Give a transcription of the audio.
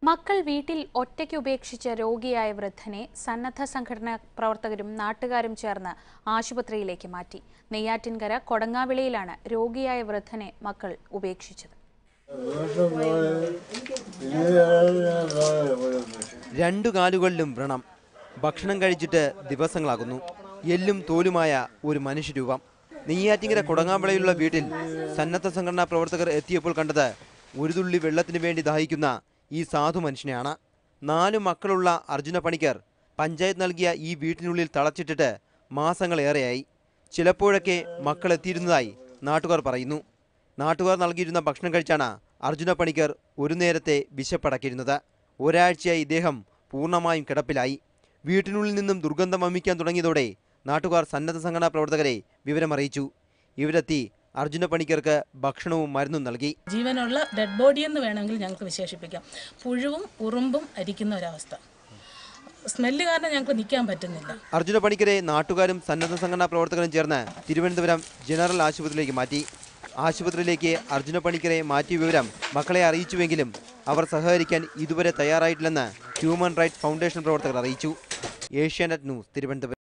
മക്കൾ വീട്ടിൽ ഒറ്റയ്ക്ക് ഉപേക്ഷിച്ച രോഗിയായ വൃദ്ധനെ സന്നദ്ധ സംഘടനാ പ്രവർത്തകരും നാട്ടുകാരും ചേർന്ന് ആശുപത്രിയിലേക്ക് മാറ്റി നെയ്യാറ്റിൻകര കൊടങ്ങാവിളയിലാണ് രോഗിയായ വൃദ്ധനെ മക്കൾ ഉപേക്ഷിച്ചത് രണ്ടു കാലുകളിലും വ്രണം ഭക്ഷണം കഴിച്ചിട്ട് ദിവസങ്ങളാകുന്നു എല്ലും തോലുമായ ഒരു മനുഷ്യരൂപം നെയ്യാറ്റിങ്കര കൊടങ്ങാമ്പളയിലുള്ള വീട്ടിൽ സന്നദ്ധ സംഘടനാ പ്രവർത്തകർ എത്തിയപ്പോൾ കണ്ടത് ഒരു തുള്ളി വെള്ളത്തിന് വേണ്ടി ദാഹിക്കുന്ന ഈ സാധു മനുഷ്യനെയാണ് നാലു മക്കളുള്ള അർജുന പണിക്കർ പഞ്ചായത്ത് നൽകിയ ഈ വീട്ടിനുള്ളിൽ തളച്ചിട്ടിട്ട് മാസങ്ങളേറെയായി ചിലപ്പോഴൊക്കെ മക്കൾ എത്തിയിരുന്നതായി നാട്ടുകാർ പറയുന്നു നാട്ടുകാർ നൽകിയിരുന്ന ഭക്ഷണം കഴിച്ചാണ് അർജുന പണിക്കർ ഒരു നേരത്തെ വിശപ്പടക്കിയിരുന്നത് ഒരാഴ്ചയായി ഇദ്ദേഹം പൂർണ്ണമായും കിടപ്പിലായി വീട്ടിനുള്ളിൽ നിന്നും ദുർഗന്ധം വമിക്കാൻ തുടങ്ങിയതോടെ നാട്ടുകാർ സന്നദ്ധ സംഘടനാ പ്രവർത്തകരെ വിവരമറിയിച്ചു ഇവരെത്തി അർജുന പണിക്കർക്ക് ഭക്ഷണവും മരുന്നും നൽകി ജീവനുള്ള ഡെഡ് ബോഡി എന്ന് വേണമെങ്കിൽ ഞങ്ങൾക്ക് വിശേഷിപ്പിക്കാം പുഴുവും ഉറുമ്പും അരിക്കുന്ന ഒരവസ്ഥ സ്മെല്ല് കാരണം ഞങ്ങൾക്ക് നിൽക്കാൻ പറ്റുന്നില്ല അർജുന പണിക്കരെ നാട്ടുകാരും സന്നദ്ധ സംഘടനാ പ്രവർത്തകരും ചേർന്ന് തിരുവനന്തപുരം ജനറൽ ആശുപത്രിയിലേക്ക് മാറ്റി ആശുപത്രിയിലേക്ക് അർജുന പണിക്കരെ മാറ്റിയ വിവരം മക്കളെ അറിയിച്ചുവെങ്കിലും അവർ സഹകരിക്കാൻ ഇതുവരെ തയ്യാറായിട്ടില്ലെന്ന് ഹ്യൂമൻ റൈറ്റ്സ് ഫൗണ്ടേഷൻ പ്രവർത്തകർ അറിയിച്ചു ഏഷ്യാനെറ്റ് ന്യൂസ് തിരുവനന്തപുരം